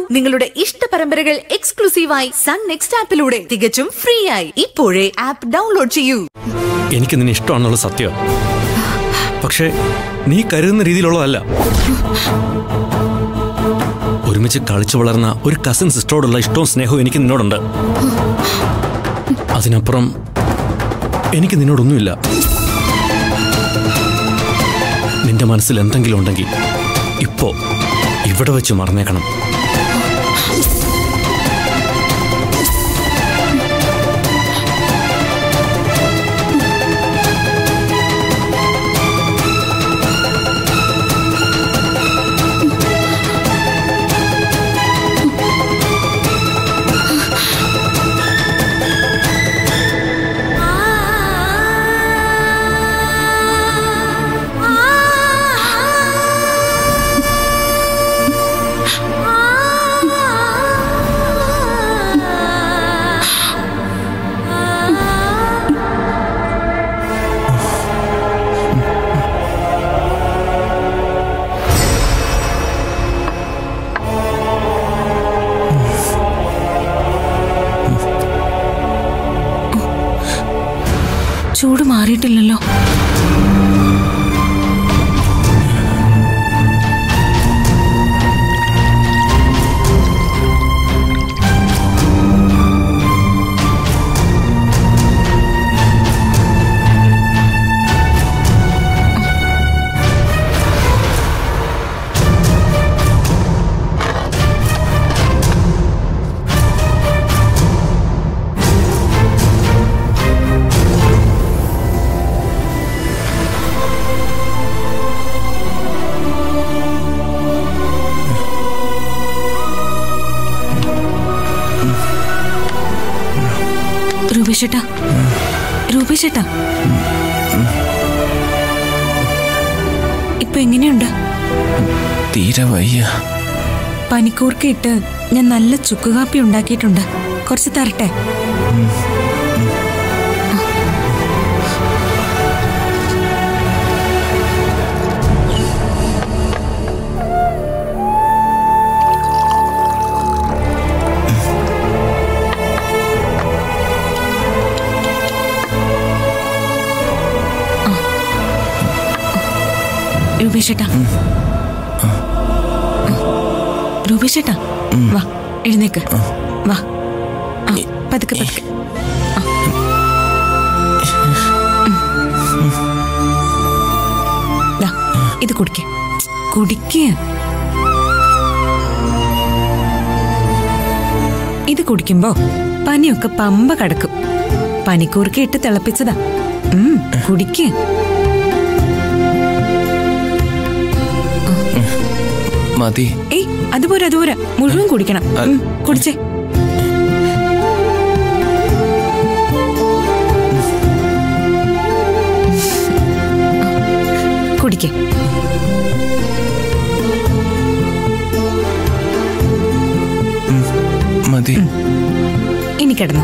നിങ്ങളുടെ ഇഷ്ട പരമ്പരകൾ എക്സ്ക്ലൂസീവായി സൺ നെക്സ്റ്റ് ആപ്പിലൂടെ തികച്ചും ഫ്രീ ആയി ഇപ്പോഴേ ആപ്പ് ഡൗൺലോഡ് ചെയ്യൂ എനിക്ക് നിന്നെ ഇഷ്ടമാണെന്നുള്ള സത്യം പക്ഷേ നീ കരുതുന്ന രീതിയിലുള്ളതല്ല ഒരുമിച്ച് കളിച്ചു വളർന്ന ഒരു കസിൻ സിസ്റ്ററോടുള്ള ഇഷ്ടവും സ്നേഹവും എനിക്ക് നിന്നോടുണ്ട് അതിനപ്പുറം എനിക്ക് നിന്നോടൊന്നുമില്ല നിന്റെ മനസ്സിൽ എന്തെങ്കിലും ഉണ്ടെങ്കിൽ ഇപ്പോ ഇവിടെ വെച്ച് മറന്നേക്കണം ചൂട് മാറിയിട്ടില്ലല്ലോ രൂപേഷേട്ടാ രൂപേഷേട്ടാ ഇപ്പൊ എങ്ങനെയുണ്ട് തീരെ വയ്യ പനിക്കൂർക്ക ഇട്ട് ഞാൻ നല്ല ചുക്കുകാപ്പി ഉണ്ടാക്കിയിട്ടുണ്ട് കുറച്ച് തരട്ടെ രൂപേഷേട്ടാ രൂപേഷേട്ടാ വാ എഴുന്നേക്ക് വാ ആ, പതുക്കെ പതുക്കെ ആ. ഉം. ദാ, ഇത് കുടിക്ക കുടിക്ക ഇത് കുടിക്കുമ്പോ പനിയൊക്കെ പമ്പ കടക്കും പനിക്കൂർക്ക ഇട്ട് തിളപ്പിച്ചതാ ഉം, കുടിക്ക് മതി ഏയ് അതുപോരാ അതുപോരാ മുഴുവൻ കുടിക്കണം ഉം, കുടിച്ചേ കുടിക്കേ മതി ഇനി കിടന്നു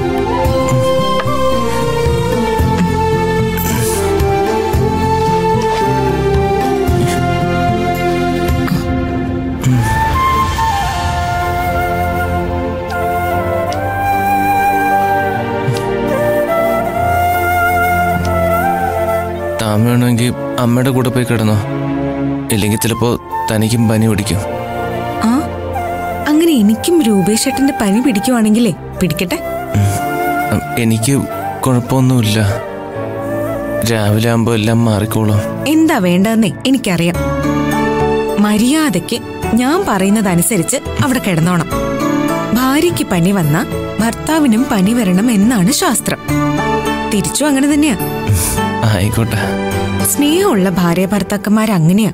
താൻ വേണമെങ്കിൽ അമ്മയുടെ കൂടെ പോയി കിടന്നോ ഇല്ലെങ്കിൽ ചിലപ്പോ തനിക്കും പനി പിടിക്കും ആ അങ്ങനെ എനിക്കും രൂപേഷേട്ടന്റെ പനി പിടിക്കുവാണെങ്കിലേ പിടിക്കട്ടെ ഉം, എനിക്ക് കുഴപ്പമൊന്നുമില്ല രാവിലെ ആകുമ്പോൾ എല്ലാം മാറിക്കോളും എന്താ വേണ്ടതെന്നേ എനിക്കറിയാം മര്യാദയ്ക്ക് ഞാൻ പറയുന്നതനുസരിച്ച് അവിടെ കിടന്നോണം ഭാര്യയ്ക്ക് പനി വന്ന ഭർത്താവിനും പനി വരണം എന്നാണ് ശാസ്ത്രം തിരിച്ചു അങ്ങനെ തന്നെയാ ആയിക്കോട്ടെ സ്നേഹമുള്ള ഭാര്യ ഭർത്താക്കന്മാർ അങ്ങനെയാ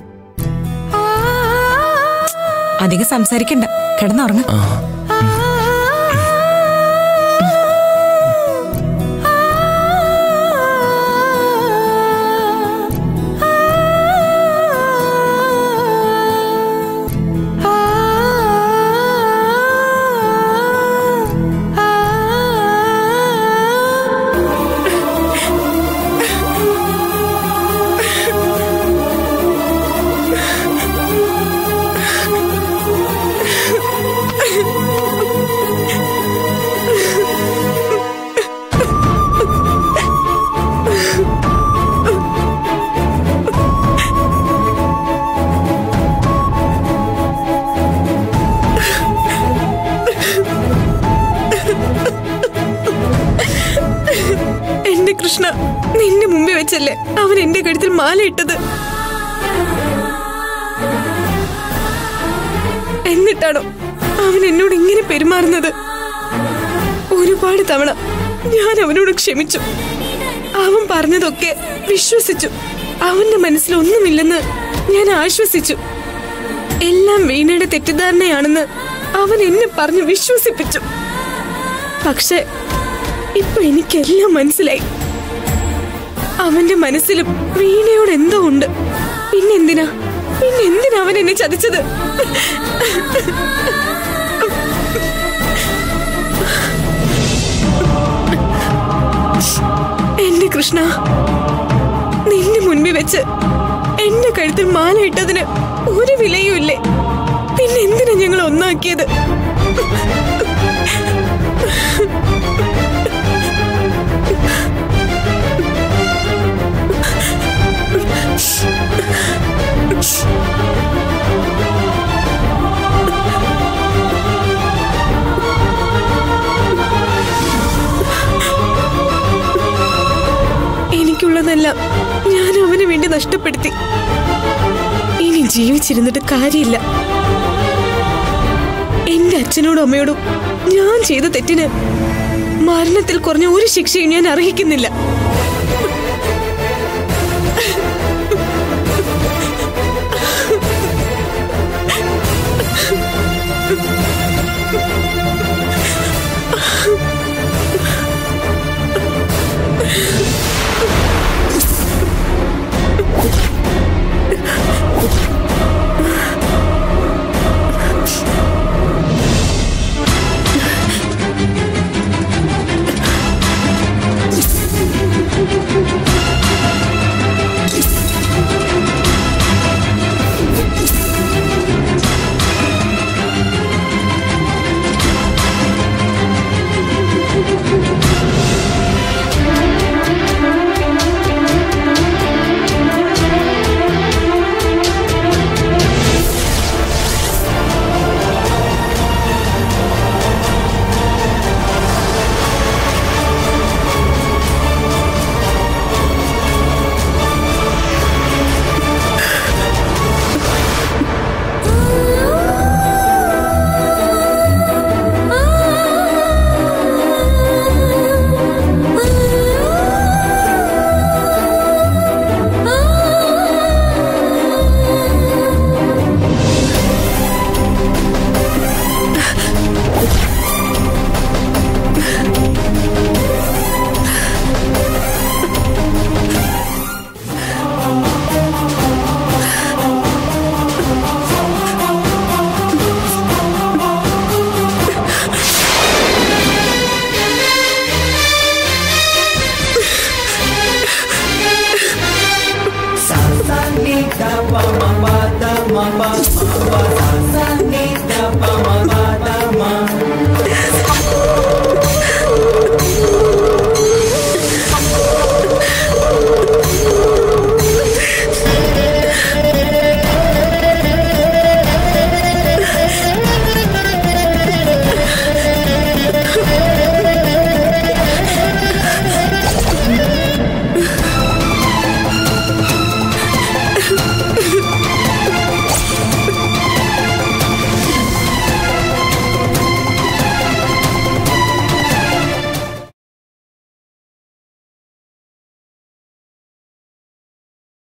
അധികം സംസാരിക്കണ്ട കിടന്നുറങ്ങ ആ ആ വെച്ചല്ലേ അവൻ എന്റെ കഴുത്തിൽ മാലയിട്ടത് എന്നിട്ടാണോ അവൻ എന്നോട് ഇങ്ങനെ പെരുമാറുന്നത് ഒരുപാട് തവണ ഞാൻ അവനോട് ക്ഷമിച്ചു അവൻ പറഞ്ഞതൊക്കെ വിശ്വസിച്ചു അവന്റെ മനസ്സിൽ ഒന്നുമില്ലെന്ന് ഞാൻ ആശ്വസിച്ചു എല്ലാം വീണയുടെ തെറ്റിദ്ധാരണയാണെന്ന് അവൻ എന്നെ പറഞ്ഞ് വിശ്വസിപ്പിച്ചു പക്ഷെ ഇപ്പൊ എനിക്കെല്ലാം മനസ്സിലായി അവന്റെ മനസ്സിലും വീണയോട് എന്തോ ഉണ്ട് പിന്നെന്തിനാ പിന്നെന്തിനാ അവൻ എന്നെ ചതിച്ചത് എന്റെ കൃഷ്ണ നിന്റെ മുൻപിൽ വെച്ച് എന്റെ കഴുത്തിൽ മാല ഇട്ടതിന് ഒരു വിലയും ഇല്ലേ പിന്നെ എന്തിനാ ഞങ്ങൾ ഒന്നാക്കിയത് എനിക്കുള്ളതെല്ലാം ഞാൻ അവന് വേണ്ടി നഷ്ടപ്പെടുത്തി ഇനി ജീവിച്ചിരുന്നിട്ട് കാര്യമില്ല എന്റെ അച്ഛനോടും അമ്മയോടും ഞാൻ ചെയ്ത തെറ്റിന് മരണത്തിൽ കുറഞ്ഞ ഒരു ശിക്ഷയും ഞാൻ അർഹിക്കുന്നില്ല